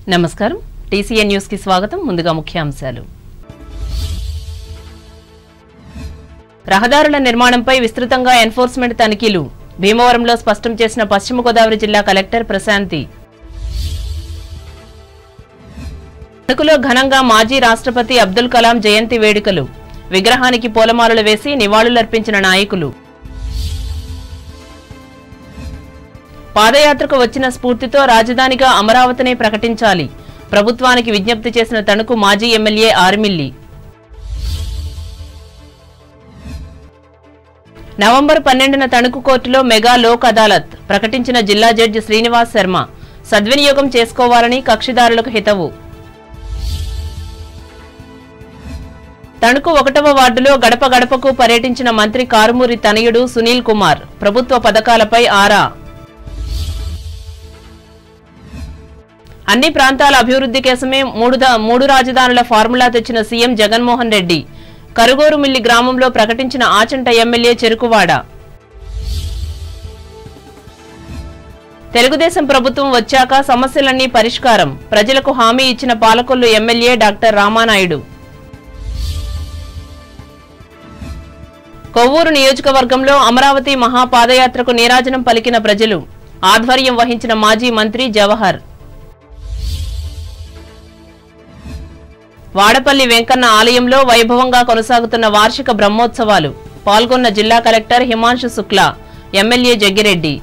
నమస్కారం TCN news కి స్వాగతం ముందుగా ముఖ్యాంశాలు రహదారుల నిర్మాణంపై విస్తృతంగా ఎన్ఫోర్స్మెంట్ తనిఖీలు భీమవరంలో స్పష్టం చేసిన పశ్చిమ గోదావరి జిల్లా కలెక్టర్ ప్రశాంతి తణుకులో ఘనంగా మాజీ రాష్ట్రపతి అబ్దుల్ కలాం జయంతి వేడుకలు విగ్రహానికి పూలమాలలు వేసి నివాళులర్పించిన నాయకులు పాదయాత్రకు వచ్చిన స్ఫూర్తితో రాజధానిగా అమరావతిని ప్రకటించాలి ప్రభుత్వానికి విజ్ఞప్తి చేసిన తణుకు మాజీ ఎమ్మెల్యే ఆర్మిల్లి నవంబర్ పన్నెండున తణుకు కోర్టులో మెగా లోక్ అదాలత్ ప్రకటించిన జిల్లా జడ్జి శ్రీనివాస్ శర్మ సద్వినియోగం చేసుకోవాలని కక్షిదారులకు హితవు తణుకు ఒకటవ వార్డులో గడప గడపకు పర్యటించిన మంత్రి కారుమూరి తనయుడు సునీల్ కుమార్ ప్రభుత్వ పథకాలపై ఆరా అన్ని ప్రాంతాల అభివృద్ధి కోసమే మూడు దా- మూడు రాజధానుల ఫార్ములా తెచ్చిన సీఎం జగన్మోహన్ రెడ్డి కరుగోరు మిల్లి గ్రామంలో ప్రకటించిన ఆచంట ఎమ్మెల్యే చెరుకువాడ తెలుగుదేశం ప్రభుత్వం వచ్చాక సమస్యలన్నీ పరిష్కారం ప్రజలకు హామీ ఇచ్చిన పాలకొల్లు ఎమ్మెల్యే డాక్టర్ రామానాయుడు కొవ్వూరు నియోజకవర్గంలో అమరావతి మహాపాదయాత్రకు నీరాజనం పలికిన ప్రజలు ఆధ్వర్యం వహించిన మాజీ మంత్రి జవహర్ వాడపల్లి వెంకన్న ఆలయంలో వైభవంగా కొనసాగుతున్న వార్షిక బ్రహ్మోత్సవాలు పాల్గొన్న జిల్లా కలెక్టర్ హిమాంశు శుక్లా ఎమ్మెల్యే జగ్గిరెడ్డి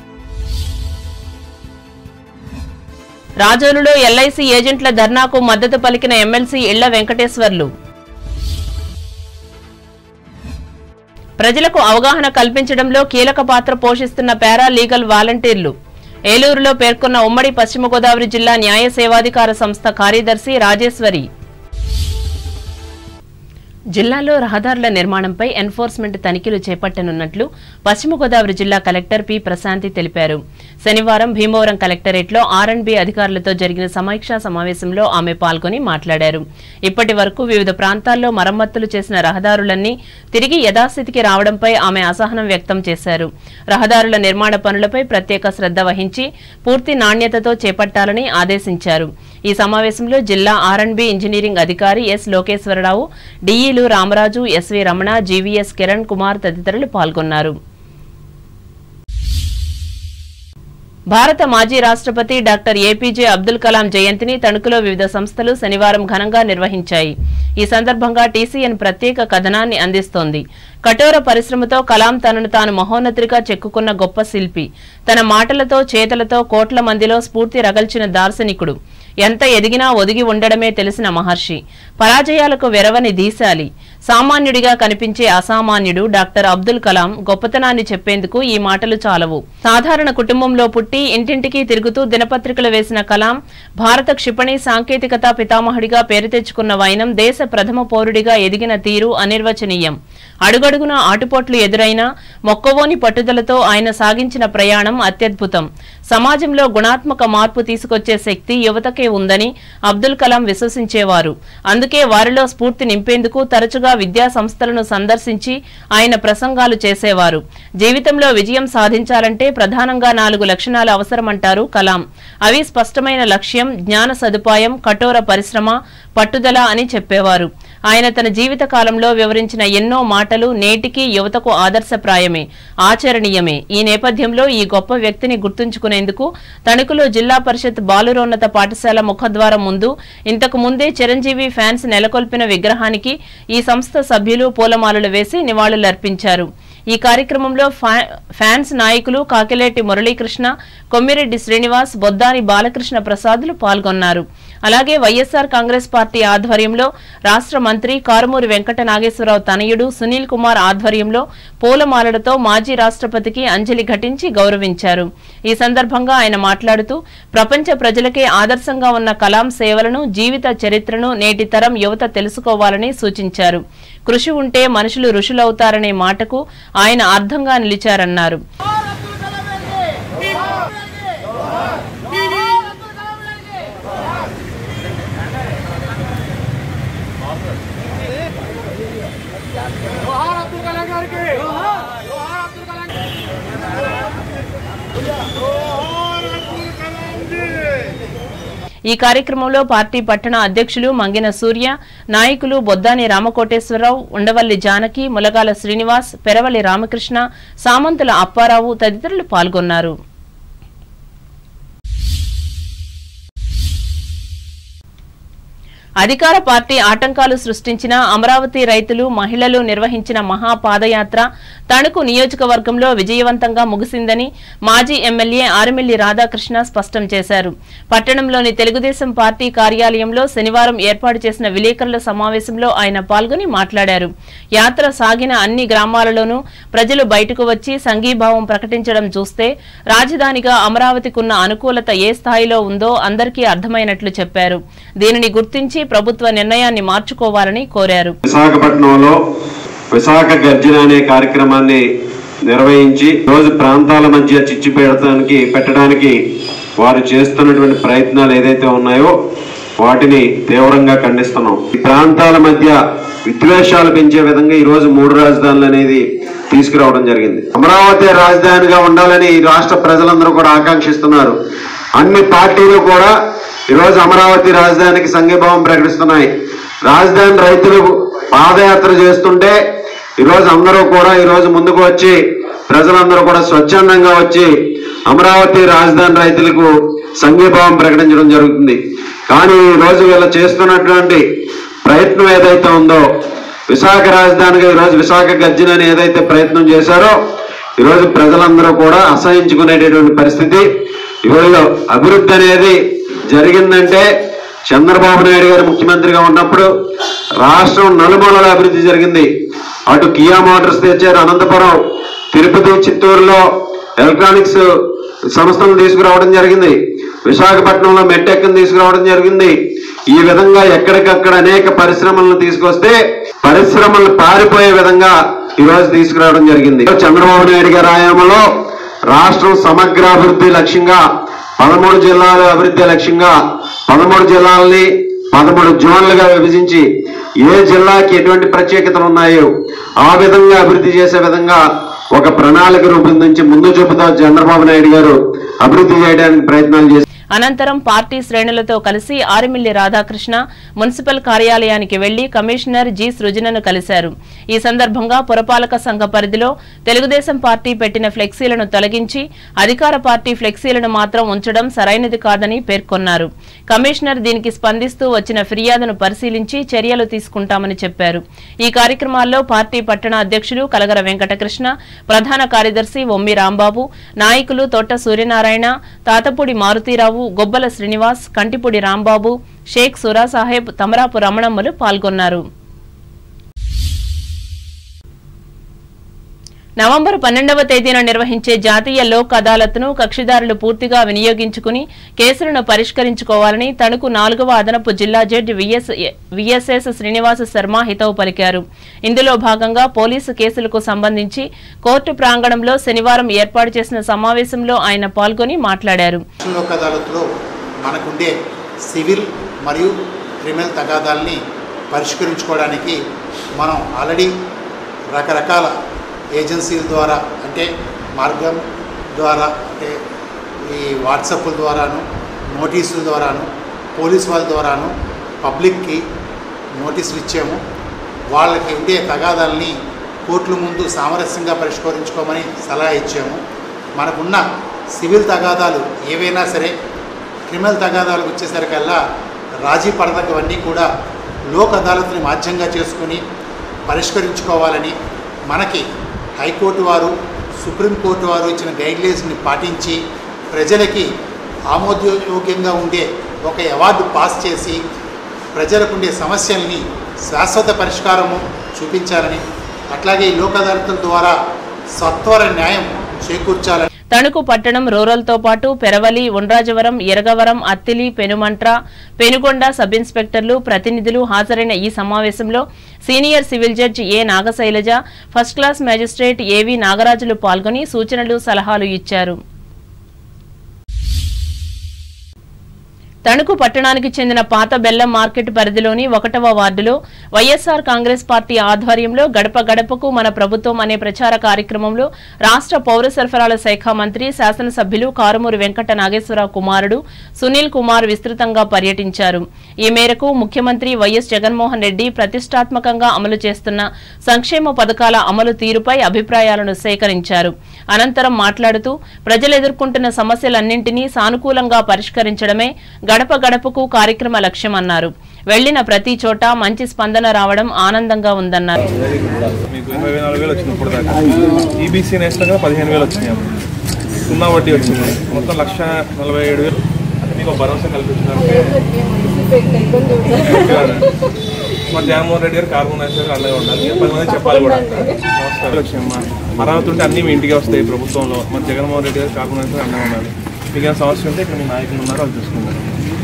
రాజోలులో ఎల్ఐసి ఏజెంట్ల ధర్నాకు మద్దతు పలికిన ఎమ్మెల్సీ ఇళ్ల వెంకటేశ్వర్లు ప్రజలకు అవగాహన కల్పించడంలో కీలక పాత్ర పోషిస్తున్న పారా లీగల్ వాలంటీర్లు ఏలూరులో పేర్కొన్న ఉమ్మడి పశ్చిమ గోదావరి జిల్లా న్యాయ సేవాధికార సంస్థ కార్యదర్శి రాజేశ్వరి జిల్లాలో రహదారుల నిర్మాణంపై ఎన్ఫోర్స్మెంట్ తనిఖీలు చేపట్టనున్నట్లు పశ్చిమ గోదావరి జిల్లా కలెక్టర్ పి ప్రశాంతి తెలిపారు శనివారం భీమవరం కలెక్టరేట్లో ఆర్ అండ్ బి అధికారులతో జరిగిన సమీక్షా సమావేశంలో ఆమె పాల్గొని మాట్లాడారు ఇప్పటి వరకు వివిధ ప్రాంతాల్లో మరమ్మతులు చేసిన రహదారులన్నీ తిరిగి యథాస్థితికి రావడంపై ఆమె అసహనం వ్యక్తం చేశారు రహదారుల నిర్మాణ పనులపై ప్రత్యేక శ్రద్ధ వహించి పూర్తి నాణ్యతతో చేపట్టాలని ఆదేశించారు ఈ సమావేశంలో జిల్లా ఆర్ అండ్ బి ఇంజనీరింగ్ అధికారి ఎస్ లోకేశ్వరరావు డిఈలు రామరాజు ఎస్వి రమణ జీవీఎస్ కిరణ్ కుమార్ తదితరులు పాల్గొన్నారు భారత మాజీ రాష్ట్రపతి డాక్టర్ ఏపీజే అబ్దుల్ కలాం జయంతిని తణుకులో వివిధ సంస్థలు శనివారం ఘనంగా నిర్వహించాయి ఈ సందర్భంగా టీసీఎన్ ప్రత్యేక కథనాన్ని అందిస్తోంది కఠోర పరిశ్రమతో కలాం తనను తాను మహోన్నతిగా చెక్కుకున్న గొప్ప శిల్పి తన మాటలతో చేతలతో కోట్ల మందిలో స్ఫూర్తి రగల్చిన దార్శనికుడు ఎంత ఎదిగినా ఒదిగి ఉండడమే తెలిసిన మహర్షి పరాజయాలకు వెరవని దీశాలి సామాన్యుడిగా కనిపించే అసామాన్యుడు డాక్టర్ అబ్దుల్ కలాం గొప్పతనాన్ని చెప్పేందుకు ఈ మాటలు చాలవు సాధారణ కుటుంబంలో పుట్టి ఇంటింటికి తిరుగుతూ దినపత్రికలు వేసిన కలాం భారత క్షిపణి సాంకేతికత పితామహుడిగా పేరు తెచ్చుకున్న వైనం దేశ ప్రథమ పౌరుడిగా ఎదిగిన తీరు అనిర్వచనీయం అడుగడుగున ఆటుపోట్లు ఎదురైనా మొక్కవోని పట్టుదలతో ఆయన సాగించిన ప్రయాణం అత్యద్భుతం సమాజంలో గుణాత్మక మార్పు తీసుకొచ్చే శక్తి యువతకే ఉందని అబ్దుల్ కలాం విశ్వసించేవారు అందుకే వారిలో స్ఫూర్తి నింపేందుకు తరచుగా విద్యా సంస్థలను సందర్శించి ఆయన ప్రసంగాలు చేసేవారు జీవితంలో విజయం సాధించాలంటే ప్రధానంగా నాలుగు లక్షణాలు అవసరమంటారు కలాం అవి స్పష్టమైన లక్ష్యం జ్ఞాన సదుపాయం కఠోర పరిశ్రమ పట్టుదల అని చెప్పేవారు ఆయన తన జీవిత కాలంలో వివరించిన ఎన్నో మాటలు నేటికి యువతకు ఆదర్శప్రాయమే ఆచరణీయమే ఈ నేపథ్యంలో ఈ గొప్ప వ్యక్తిని గుర్తుంచుకునేందుకు తణుకులో జిల్లా పరిషత్ బాలురోన్నత పాఠశాల ముఖద్వారం ముందు ఇంతకు ముందే చిరంజీవి ఫ్యాన్స్ నెలకొల్పిన విగ్రహానికి ఈ సంస్థ సభ్యులు పూలమాలలు వేసి నివాళులర్పించారు ఈ కార్యక్రమంలో ఫా- ఫ్యాన్స్ నాయకులు కాకిలేటి మురళీకృష్ణ కొమ్మిరెడ్డి శ్రీనివాస్ బొద్దాని బాలకృష్ణ ప్రసాదులు పాల్గొన్నారు అలాగే వైఎస్ఆర్ కాంగ్రెస్ పార్టీ ఆధ్వర్యంలో రాష్ట్ర మంత్రి కారుమూరి వెంకట నాగేశ్వరరావు తనయుడు సునీల్ కుమార్ ఆధ్వర్యంలో పూలమాలలతో మాజీ రాష్ట్రపతికి అంజలి ఘటించి గౌరవించారు ఈ సందర్భంగా ఆయన మాట్లాడుతూ ప్రపంచ ప్రజలకే ఆదర్శంగా ఉన్న కలాం సేవలను జీవిత చరిత్రను నేటి తరం యువత తెలుసుకోవాలని సూచించారు కృషి ఉంటే మనుషులు ఋషులవుతారనే మాటకు ఆయన అర్థంగా నిలిచారన్నారు जोहार अब्दुल कलाम गाరికి जोहार अब्दुल कलाम जोहार अब्दुल कलाम जी ఈ కార్యక్రమంలో పార్టీ పట్టణ అధ్యక్షులు మంగిన సూర్య నాయకులు బొద్దాని రామకోటేశ్వరరావు ఉండవల్లి జానకి ములగాల శ్రీనివాస్ పెరవలి రామకృష్ణ సామంతుల అప్పారావు తదితరులు పాల్గొన్నారు అధికార పార్టీ ఆటంకాలు సృష్టించిన అమరావతి రైతులు మహిళలు నిర్వహించిన మహా పాదయాత్ర తణుకు నియోజకవర్గంలో విజయవంతంగా ముగిసిందని మాజీ ఎమ్మెల్యే ఆరుమిల్లి రాధాకృష్ణ స్పష్టం చేశారు పట్టణంలోని తెలుగుదేశం పార్టీ కార్యాలయంలో శనివారం ఏర్పాటు చేసిన విలేకరుల సమావేశంలో ఆయన పాల్గొని మాట్లాడారు యాత్ర సాగిన అన్ని గ్రామాలలోనూ ప్రజలు బయటకు వచ్చి సంఘీభావం ప్రకటించడం చూస్తే రాజధానిగా అమరావతికున్న అనుకూలత ఏ స్థాయిలో ఉందో అందరికీ అర్థమైనట్లు చెప్పారు దీనిని గుర్తించి ప్రభుత్వ నిర్ణయాన్ని మార్చుకోవాలని కోరారు విశాఖపట్నంలో విశాఖ గర్జన అనే కార్యక్రమాన్ని నిర్వహించి రోజు ప్రాంతాల మధ్య చిచ్చు పెడతానికి పెట్టడానికి వారు చేస్తున్నటువంటి ప్రయత్నాలు ఏదైతే ఉన్నాయో వాటిని తీవ్రంగా ఖండిస్తున్నాం ఈ ప్రాంతాల మధ్య విద్వేషాలు పెంచే విధంగా ఈ రోజు మూడు రాజధానులు అనేది తీసుకురావడం జరిగింది అమరావతి రాజధానిగా ఉండాలని ఈ రాష్ట్ర ప్రజలందరూ కూడా ఆకాంక్షిస్తున్నారు అన్ని పార్టీలు కూడా ఈరోజు అమరావతి రాజధానికి సంఘీభావం ప్రకటిస్తున్నాయి రాజధాని రైతులు పాదయాత్ర చేస్తుంటే ఈరోజు అందరూ కూడా ఈరోజు ముందుకు వచ్చి ప్రజలందరూ కూడా స్వచ్ఛందంగా వచ్చి అమరావతి రాజధాని రైతులకు సంఘీభావం ప్రకటించడం జరుగుతుంది కానీ ఈ రోజు వీళ్ళు చేస్తున్నటువంటి ప్రయత్నం ఏదైతే ఉందో విశాఖ రాజధానిగా ఈరోజు విశాఖ గర్జన అని ఏదైతే ప్రయత్నం చేశారో ఈరోజు ప్రజలందరూ కూడా అసహించుకునేటటువంటి పరిస్థితి ఇవాళ అభివృద్ధి అనేది జరిగిందంటే చంద్రబాబు నాయుడు గారు ముఖ్యమంత్రిగా ఉన్నప్పుడు రాష్ట్రం నలుమూలల అభివృద్ధి జరిగింది అటు కియా మోటార్స్ తెచ్చారు అనంతపురం తిరుపతి చిత్తూరులో ఎలక్ట్రానిక్స్ సంస్థలను తీసుకురావడం జరిగింది విశాఖపట్నంలో మెట్టెక్కను తీసుకురావడం జరిగింది ఈ విధంగా ఎక్కడికక్కడ అనేక పరిశ్రమలను తీసుకొస్తే పరిశ్రమలు పారిపోయే విధంగా ఈ రోజు తీసుకురావడం జరిగింది చంద్రబాబు నాయుడు గారి ఆయామంలో రాష్ట్రం సమగ్రాభివృద్ధి లక్ష్యంగా పదమూడు జిల్లాల అభివృద్ధి లక్ష్యంగా పదమూడు జిల్లాలని పదమూడు జోన్లుగా విభజించి ఏ జిల్లాకి ఎటువంటి ప్రత్యేకతలు ఉన్నాయో ఆ విధంగా అభివృద్ధి చేసే విధంగా ఒక ప్రణాళిక రూపొందించి ముందు చూపుతో చంద్రబాబు నాయుడు గారు అభివృద్ధి చేయడానికి ప్రయత్నాలు చేశారు అనంతరం పార్టీ శ్రేణులతో కలిసి ఆరిమిల్లి రాధాకృష్ణ మున్సిపల్ కార్యాలయానికి వెళ్లి కమిషనర్ జి సృజనను కలిశారు ఈ సందర్భంగా పురపాలక సంఘ పరిధిలో తెలుగుదేశం పార్టీ పెట్టిన ఫ్లెక్సీలను తొలగించి అధికార పార్టీ ఫ్లెక్సీలను మాత్రం ఉంచడం సరైనది కాదని పేర్కొన్నారు కమిషనర్ దీనికి స్పందిస్తూ వచ్చిన ఫిర్యాదును పరిశీలించి చర్యలు తీసుకుంటామని చెప్పారు ఈ కార్యక్రమాల్లో పార్టీ పట్టణ అధ్యక్షులు కలగర వెంకటకృష్ణ ప్రధాన కార్యదర్శి ఒమ్మి రాంబాబు నాయకులు తోట సూర్యనారాయణ తాతపూడి మారుతీరావు గొబ్బల శ్రీనివాస్ కంటిపూడి రాంబాబు షేక్ సురాసాహెబ్ తమరాపు రమణమ్మలు పాల్గొన్నారు నవంబర్ పన్నెండవ తేదీన నిర్వహించే జాతీయ లోక్ అదాలత్ను కక్షిదారులు పూర్తిగా వినియోగించుకుని కేసులను పరిష్కరించుకోవాలని తణుకు నాలుగవ అదనపు జిల్లా judge V S V S S Srinivasa Sarma హితవు పలికారు ఇందులో భాగంగా పోలీసు కేసులకు సంబంధించి కోర్టు ప్రాంగణంలో శనివారం ఏర్పాటు చేసిన సమావేశంలో ఆయన పాల్గొని మాట్లాడారు లోక్ అదాలత్లో మనకుండే సివిల్ మరియు క్రిమినల్ తగాదాలని పరిష్కరించుకోవడానికి మనం ఆల్రెడీ రకరకాల ఏజెన్సీల ద్వారా అంటే మార్గం ద్వారా అంటే ఈ వాట్సాప్ల ద్వారాను నోటీసుల ద్వారాను పోలీస్ వాళ్ళ ద్వారాను పబ్లిక్కి నోటీసులు ఇచ్చాము వాళ్ళకి ఉండే తగాదాలని కోర్టుల ముందు సామరస్యంగా పరిష్కరించుకోమని సలహా ఇచ్చాము మనకున్న సివిల్ తగాదాలు ఏవైనా సరే క్రిమినల్ తగాదాలకు వచ్చేసరికల్లా రాజీ పడదగ్గవన్నీ కూడా లోక్ అదాలత్ని మాధ్యంగా చేసుకుని పరిష్కరించుకోవాలని మనకి హైకోర్టు వారు సుప్రీంకోర్టు వారు ఇచ్చిన గైడ్లైన్స్ని పాటించి ప్రజలకి ఆమోదయోగ్యంగా ఉండే ఒక అవార్డు పాస్ చేసి ప్రజలకు ఉండే సమస్యల్ని శాశ్వత పరిష్కారము చూపించాలని అట్లాగే ఈ లోక్ అదాలతుల ద్వారా సత్వర న్యాయం చేకూర్చాలని తణుకు పట్టణం రూరల్తో పాటు పెరవలి ఉండ్రాజవరం ఎరగవరం అత్తిలి పెనుమంట్ర పెనుగొండ సబ్ ఇన్స్పెక్టర్లు ప్రతినిధులు హాజరైన ఈ సమావేశంలో senior civil judge A Nagasailaja first class magistrate A V నాగరాజులు పాల్గొని సూచనలు సలహాలు ఇచ్చారు తణుకు పట్టణానికి చెందిన పాత బెల్లం మార్కెట్ పరిధిలోని ఒకటవ వార్డులో వైఎస్ఆర్ కాంగ్రెస్ పార్టీ ఆధ్వర్యంలో గడప గడపకు మన ప్రభుత్వం అనే ప్రచార కార్యక్రమంలో రాష్ట్ర పౌర సరఫరాల శాఖ మంత్రి శాసనసభ్యులు కారుమూరి వెంకట నాగేశ్వరరావు కుమారుడు సునీల్ కుమార్ విస్తృతంగా పర్యటించారు ఈ మేరకు ముఖ్యమంత్రి వైఎస్ జగన్మోహన్ రెడ్డి ప్రతిష్టాత్మకంగా అమలు చేస్తున్న సంక్షేమ పథకాల అమలు తీరుపై అభిప్రాయాలను సేకరించారు అనంతరం మాట్లాడుతూ ప్రజలు ఎదుర్కొంటున్న సమస్యలన్నింటినీ సానుకూలంగా పరిష్కరించడమే గడప గడపకు కార్యక్రమ లక్ష్యమన్నారు వెళ్లిన ప్రతి చోట మంచి స్పందన రావడం ఆనందంగా ఉందన్నారు మీకు ఇరవై నాలుగు వేలు వచ్చింది ఇప్పుడు దాకా ఈబీసీ నేషనల్ గా పదిహేను వేలు వచ్చినాయి అప్పుడు. సున్నా వడ్డీ వచ్చింది మొత్తం లక్ష నలభై ఏడు వేలు అంటే మీకు ఒక భరోసా కల్పించడానికి మా జగన్మోహన్ రెడ్డి గారు కార్బన్ గారు అండగా ఉండాలి పది మంది చెప్పాలి కూడా నమస్కారం వచ్చినాయమ్మా అర్హత ఉంటే అన్ని మీ ఇంటికి వస్తాయి ప్రభుత్వంలో మన జగన్మోహన్ రెడ్డి గారు కార్బన్ గారు అండగా ఉండాలి మీకు ఏమైనా సమస్య ఉంటే ఇక్కడ మీ నాయకులు ఉన్నారు వాళ్ళు చూసుకుంటారు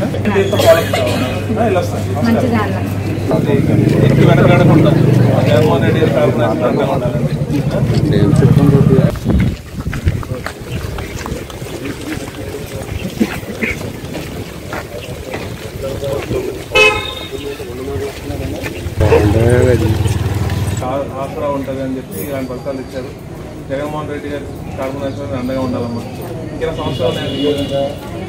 ఆ, ఇలా వస్తాయి. నమస్కారం. అదే ఇక ఇంటి వెనకాడకుండా జగన్మోహన్ రెడ్డి గారు కార్బన్ అండగా ఉండాలండి ఆ- ఆసరా ఉంటుంది అని చెప్పి ఇలాంటి పథకాలు ఇచ్చారు జగన్మోహన్ రెడ్డి గారు కార్బన్ అండగా ఉండాలమ్మా ఇంకేనా సంవత్సరాలు ఉన్నాయండి?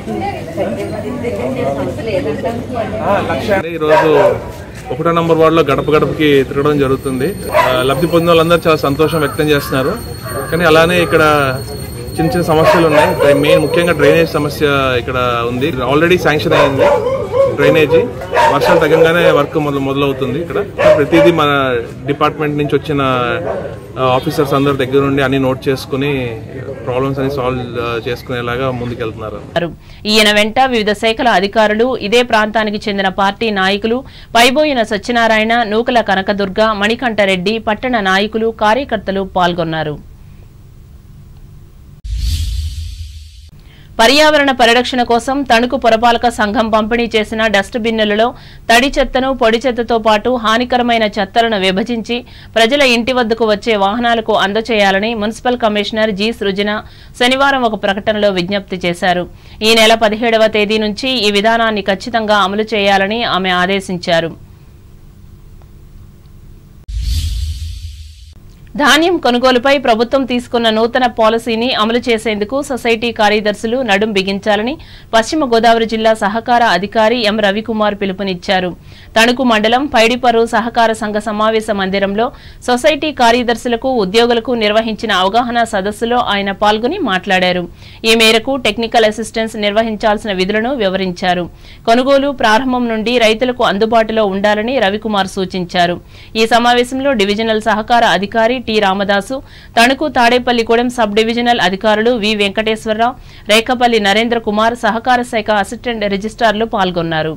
ఆ, లక్ష ఈరోజు ఒకటో నంబర్ వార్డులో గడప గడపకి తిరగడం జరుగుతుంది ఆ, లబ్ధి పొందిన వాళ్ళందరూ చాలా సంతోషం వ్యక్తం చేస్తున్నారు కానీ అలానే ఇక్కడ చిన్న చిన్న సమస్యలు ఉన్నాయి మెయిన్ ముఖ్యంగా డ్రైనేజ్ సమస్య ఇక్కడ ఉంది ఆల్రెడీ శాంక్షన్ అయింది డ్రైనేజీ వర్షాలు తగ్గంగానే వర్క్ మొదలు మొదలవుతుంది ఇక్కడ ప్రతిదీ మన డిపార్ట్మెంట్ నుంచి వచ్చిన ఆఫీసర్స్ అందరి దగ్గర నుండి అన్ని నోట్ చేసుకుని ప్రాబ్లమ్స్ అన్ని సాల్వ్ చేసుకునేలాగా ముందుకెళ్తున్నారు ఈయన వెంట వివిధ శాఖల అధికారులు ఇదే ప్రాంతానికి చెందిన పార్టీ నాయకులు పైబోయిన సత్యనారాయణ నూకల కనకదుర్గ మణికంఠరెడ్డి పట్టణ నాయకులు కార్యకర్తలు పాల్గొన్నారు పర్యావరణ పరిరక్షణ కోసం తణుకు పురపాలక సంఘం పంపిణీ చేసిన డస్ట్ బిన్నులలో తడి చెత్తను పొడి చెత్తతో పాటు హానికరమైన చెత్తలను విభజించి ప్రజల ఇంటి వద్దకు వచ్చే వాహనాలకు అందచేయాలని మున్సిపల్ కమిషనర్ జి సృజన శనివారం ఒక ప్రకటనలో విజ్ఞప్తి చేశారు ఈ నెల పదిహేడవ తేదీ నుంచి ఈ విధానాన్ని ఖచ్చితంగా అమలు చేయాలని ఆమె ఆదేశించారు ధాన్యం కొనుగోలుపై ప్రభుత్వం తీసుకున్న నూతన పాలసీని అమలు చేసేందుకు సొసైటీ కార్యదర్శులు నడుం బిగించాలని పశ్చిమ గోదావరి జిల్లా సహకార అధికారి ఎం రవికుమార్ పిలుపునిచ్చారు తణుకు మండలం పైడిపరు సహకార సంఘ సమావేశ మందిరంలో సొసైటీ కార్యదర్శులకు ఉద్యోగులకు నిర్వహించిన అవగాహన సదస్సులో ఆయన పాల్గొని మాట్లాడారు ఈ మేరకు టెక్నికల్ అసిస్టెన్స్ నిర్వహించాల్సిన విధులను వివరించారు కొనుగోలు ప్రారంభం నుండి రైతులకు అందుబాటులో ఉండాలని రవికుమార్ సూచించారు ఈ సమావేశంలో డివిజనల్ సహకార అధికారి T Ramadasu Tanuku Tadepalligudem sub divisional అధికారులు వి వెంకటేశ్వరరావు రేకపల్లి నరేంద్ర కుమార్ సహకార శాఖ అసిస్టెంట్ రిజిస్ట్రార్లు పాల్గొన్నారు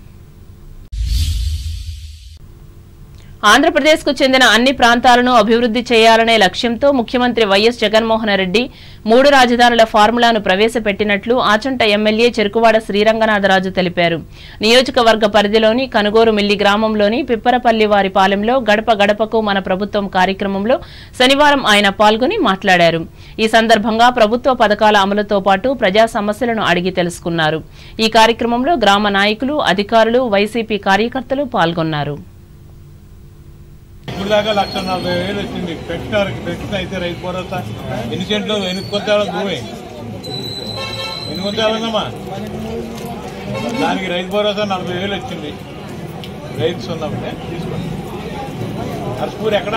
ఆంధ్రప్రదేశ్కు చెందిన అన్ని ప్రాంతాలను అభివృద్ధి చేయాలనే లక్ష్యంతో ముఖ్యమంత్రి వైఎస్ జగన్మోహన్ రెడ్డి మూడు రాజధానుల ఫార్ములాను ప్రవేశపెట్టినట్లు ఆచంట ఎమ్మెల్యే చెరుకువాడ శ్రీరంగనాథరాజు తెలిపారు నియోజకవర్గ పరిధిలోని కనుగోరు మిల్లి గ్రామంలోని పిప్పరపల్లి వారి పాలెంలో గడప గడపకు మన ప్రభుత్వం కార్యక్రమంలో శనివారం ఆయన పాల్గొని మాట్లాడారు ఈ సందర్భంగా ప్రభుత్వ పథకాల అమలుతో పాటు ప్రజా సమస్యలను అడిగి తెలుసుకున్నారు ఈ కార్యక్రమంలో గ్రామ నాయకులు అధికారులు వైసీపీ కార్యకర్తలు పాల్గొన్నారు ఇప్పుడు దాకా లక్ష నలభై వేలు వచ్చింది పెట్టినారు పెట్టిన అయితే రైతు భరోసా ఎన్ని సెంట్లు ఎన్ని కొంచాల భూమి ఎన్ని కొంచాలన్నమ్మా దానికి రైతు భరోసా నలభై వేలు వచ్చింది రైతు సున్నప్పుడే తీసుకోండి నర్స్పూర్ ఎక్కడ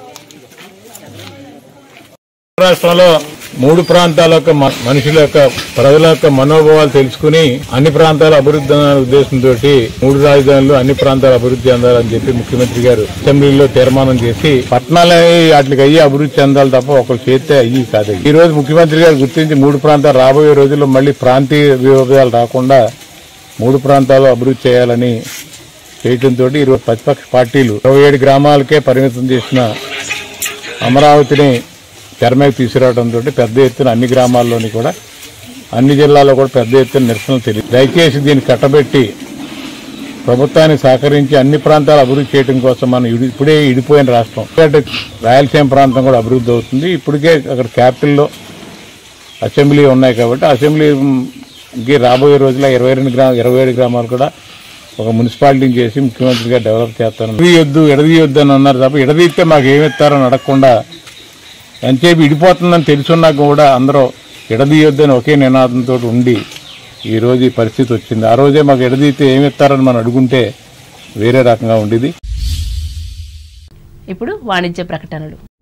రాష్ట్రంలో మూడు ప్రాంతాల యొక్క మ- మనుషుల యొక్క ప్రజల యొక్క మనోభావాలు తెలుసుకుని అన్ని ప్రాంతాల అభివృద్ధి అనే ఉద్దేశంతో మూడు రాజధానులు అన్ని ప్రాంతాల అభివృద్ధి చెందాలని చెప్పి ముఖ్యమంత్రి గారు అసెంబ్లీలో తీర్మానం చేసి పట్టణాలు వాటికి అయ్యి అభివృద్ధి చెందాలి తప్ప ఒకరు చేస్తే అయ్యి కాదు ఈ రోజు ముఖ్యమంత్రి గారు గుర్తించి మూడు ప్రాంతాలు రాబోయే రోజుల్లో మళ్ళీ ప్రాంతీయ విభేదాలు రాకుండా మూడు ప్రాంతాలు అభివృద్ధి చేయాలని చేయడంతో ఈరోజు ప్రతిపక్ష పార్టీలు ఇరవై ఏడు గ్రామాలకే పరిమితం చేసిన అమరావతిని తెరమేకి తీసుకురావడంతో పెద్ద ఎత్తున అన్ని గ్రామాల్లోని కూడా అన్ని జిల్లాల్లో కూడా పెద్ద ఎత్తున నిరసనలు తెలియదు దయచేసి దీన్ని కట్టబెట్టి ప్రభుత్వాన్ని సహకరించి అన్ని ప్రాంతాలు అభివృద్ధి చేయడం కోసం మనం ఇడి- ఇప్పుడే ఇడిపోయిన రాష్ట్రం ఎందుకంటే రాయలసీమ ప్రాంతం కూడా అభివృద్ధి అవుతుంది ఇప్పటికే అక్కడ క్యాపిటల్లో అసెంబ్లీ ఉన్నాయి కాబట్టి అసెంబ్లీ మ్, ఇంకే రాబోయే రోజుల్లో ఇరవై రెండు గ్రామ ఇరవై ఏడు గ్రామాలు కూడా ఒక మున్సిపాలిటీని చేసి ముఖ్యమంత్రిగా డెవలప్ చేస్తాను ఎడదీయొద్దు ఎడదీయొద్దు అని అన్నారు తప్ప ఎడదీస్తే మాకు ఏమిస్తారని అడగకుండా ఎంతసేపు ఇడిపోతుందని తెలుసున్నా కూడా అందరూ ఎడదీయొద్దని ఒకే నినాదంతో ఉండి ఈ రోజు ఈ పరిస్థితి వచ్చింది ఆ రోజే మాకు ఎడదీస్తే ఏమిస్తారని మనం అడుగుంటే వేరే రకంగా ఉండేది ఇప్పుడు వాణిజ్య ప్రకటనలు